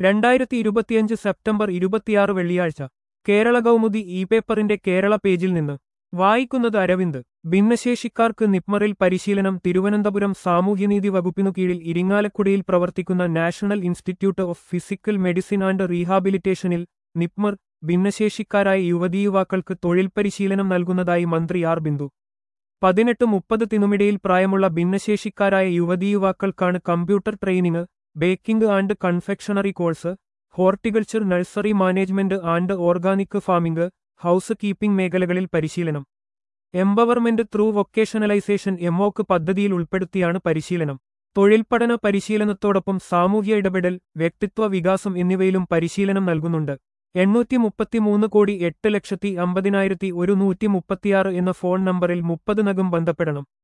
രണ്ടായിരത്തി ഇരുപത്തിയഞ്ച് സെപ്റ്റംബർ ഇരുപത്തിയാറ് വെള്ളിയാഴ്ച കേരള കൗമുദി ഇ പേപ്പറിന്റെ കേരള പേജിൽ നിന്ന് വായിക്കുന്നത് അരവിന്ദ് ഭിന്നശേഷിക്കാർക്ക് നിപ്മറിൽ പരിശീലനം തിരുവനന്തപുരം സാമൂഹ്യനീതി വകുപ്പിനു കീഴിൽ ഇരിങ്ങാലക്കുടയിൽ പ്രവർത്തിക്കുന്ന national institute of physical medicine and റീഹാബിലിറ്റേഷനിൽ നിപ്മർ ഭിന്നശേഷിക്കാരായ യുവതീയുവാക്കൾക്ക് തൊഴിൽ പരിശീലനം നൽകുന്നതായി മന്ത്രി ആർ ബിന്ദു പതിനെട്ട് മുപ്പത് തിനുമിടയിൽ പ്രായമുള്ള ഭിന്നശേഷിക്കാരായ യുവതീയുവാക്കൾക്കാണ് computer training baking and confectionery course horticulture nursery management and organic farming housekeeping മേഖലകളിൽ പരിശീലനം എംപവർമെന്റ് ത്രൂ വൊക്കേഷണലൈസേഷൻ എംഒക്ക് പദ്ധതിയിൽ ഉൾപ്പെടുത്തിയാണ് പരിശീലനം തൊഴിൽ പഠന പരിശീലനത്തോടൊപ്പം സാമൂഹ്യ ഇടപെടൽ വ്യക്തിത്വ വികാസം എന്നിവയിലും പരിശീലനം നൽകുന്നുണ്ട് എണ്ണൂറ്റി മുപ്പത്തിമൂന്ന് കോടി എട്ട് ലക്ഷത്തി അമ്പതിനായിരത്തി ഒരു നൂറ്റി മുപ്പത്തിയാറ് എന്ന ഫോൺ നമ്പറിൽ മുപ്പതിനകം ബന്ധപ്പെടണം